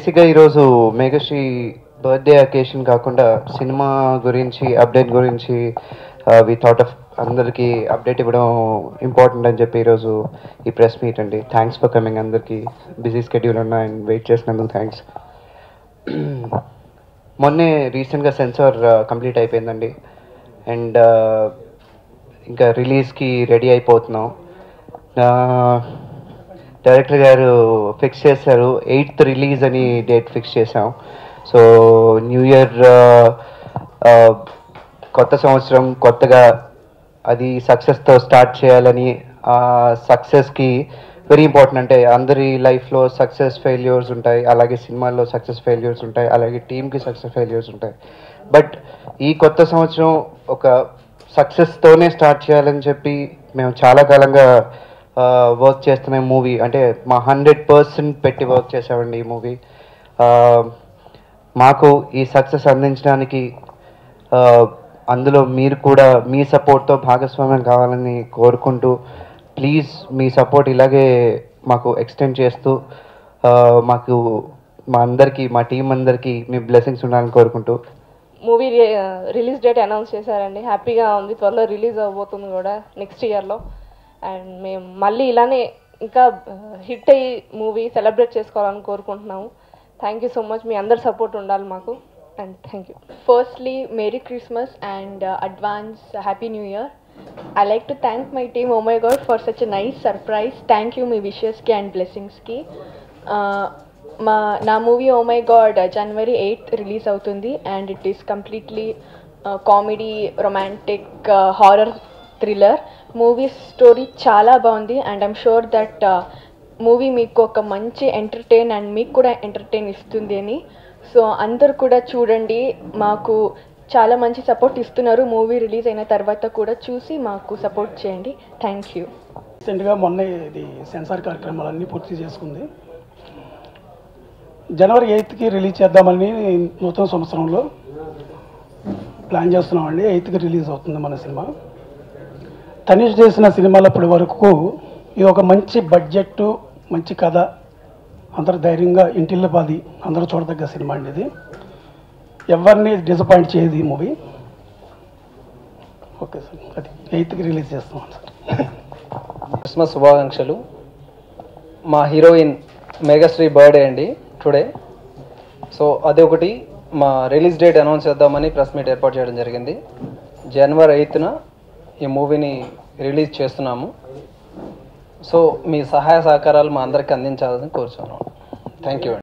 బేసిక్గా ఈరోజు Meghashree birthday occasion కాకుండా సినిమా గురించి అప్డేట్ గురించి వి థాట్ ఆఫ్ అందరికీ అప్డేట్ ఇవ్వడం ఇంపార్టెంట్ అని చెప్పి ఈరోజు ఈ ప్రెస్ మీట్ అండి థ్యాంక్స్ ఫర్ కమింగ్ అందరికీ బిజీ స్కెడ్యూల్ ఉన్నా అండ్ వెయిట్ చేసినందుకు థ్యాంక్స్ మొన్నే రీసెంట్గా సెన్సార్ కంప్లీట్ అయిపోయిందండి అండ్ ఇంకా రిలీజ్కి రెడీ అయిపోతున్నాం డైరెక్టర్ గారు ఫిక్స్ చేశారు ఎయిత్ రిలీజ్ అని డేట్ ఫిక్స్ చేశాం సో న్యూ ఇయర్ కొత్త సంవత్సరం కొత్తగా అది సక్సెస్తో స్టార్ట్ చేయాలని ఆ సక్సెస్కి వెరీ ఇంపార్టెంట్ అంటే అందరి లైఫ్లో సక్సెస్ ఫెయిల్యూర్స్ ఉంటాయి అలాగే సినిమాల్లో సక్సెస్ ఫెయిల్యూర్స్ ఉంటాయి అలాగే టీంకి సక్సెస్ ఫెయిల్యూర్స్ ఉంటాయి బట్ ఈ కొత్త సంవత్సరం ఒక సక్సెస్తోనే స్టార్ట్ చేయాలని చెప్పి మేము చాలా కాలంగా వర్క్ చేస్తున్న మూవీ అంటే మా హండ్రెడ్ పర్సెంట్ పెట్టి వర్క్ చేసామండి ఈ మూవీ మాకు ఈ సక్సెస్ అందించడానికి ఆ, అందులో మీరు కూడా మీ సపోర్ట్తో భాగస్వామ్యం కావాలని కోరుకుంటూ ప్లీజ్ మీ సపోర్ట్ ఇలాగే మాకు ఎక్స్టెండ్ చేస్తూ ఆ, మాకు మా అందరికీ మా టీం అందరికీ మీ బ్లెస్సింగ్స్ ఉండాలని కోరుకుంటూ మూవీ రిలీజ్ డేట్ అనౌన్స్ చేశారండి హ్యాపీగా ఉంది త్వరలో రిలీజ్ అవబోతుంది కూడా నెక్స్ట్ ఇయర్లో అండ్ మేము మళ్ళీ ఇలానే ఇంకా హిట్ అయ్యి మూవీ సెలబ్రేట్ చేసుకోవాలని కోరుకుంటున్నాము థ్యాంక్ యూ సో మచ్ మీ అందరి సపోర్ట్ ఉండాలి మాకు and thank you Firstly, Merry Christmas and uh, advance Happy New Year. I like to thank my team, oh my god, for such a nice surprise. Thank you, మీ wishes కి and blessings కి. Uh, మా నా movie oh my God January eighth release అవుతుంది and it is completely comedy romantic horror thriller movie story చాలా బాగుంది and I'm sure that movie మీకు ఒక మంచి ఎంటర్టైన్ అండ్ మీకు కూడా ఎంటర్టైన్ ఇస్తుంది అని సో అందరు కూడా చూడండి మాకు చాలా మంచి సపోర్ట్ ఇస్తున్నారు మూవీ రిలీజ్ అయిన తర్వాత కూడా చూసి మాకు సపోర్ట్ చేయండి థ్యాంక్ యూ రీసెంట్గా మొన్న ఇది సెన్సార్ కార్యక్రమాలన్నీ పూర్తి చేసుకుంది జనవరి ఎయిత్కి రిలీజ్ చేద్దామని నూతన సంవత్సరంలో ప్లాన్ చేస్తున్నామండి ఎయిత్కి రిలీజ్ అవుతుంది మన సినిమా తనీష్ చేసిన సినిమాలు అప్పటి వరకు ఇది ఒక మంచి బడ్జెట్ మంచి కథ అందరు ధైర్యంగా ఇంటిల్లపాది అందరూ చూడదగ్గ సినిమా అండి ఇది ఎవరిని డిసప్పాయింట్ చేయదు ఈ మూవీ ఓకే సార్ అది ఎయిత్కి రిలీజ్ చేస్తున్నాం సార్ క్రిస్మస్ శుభాకాంక్షలు మా హీరోయిన్ మేఘశ్రీ బర్త్డే అండి టుడే సో అది ఒకటి మా రిలీజ్ డేట్ అనౌన్స్ చేద్దామని ప్రెస్ మీట్ ఏర్పాటు చేయడం జరిగింది జనవరి ఎయిత్న ఈ మూవీని రిలీజ్ చేస్తున్నాము సో మీ సహాయ సహకారాలు మా అందరికి అందించాలని కోరుచున్నాను థ్యాంక్ యూ అండి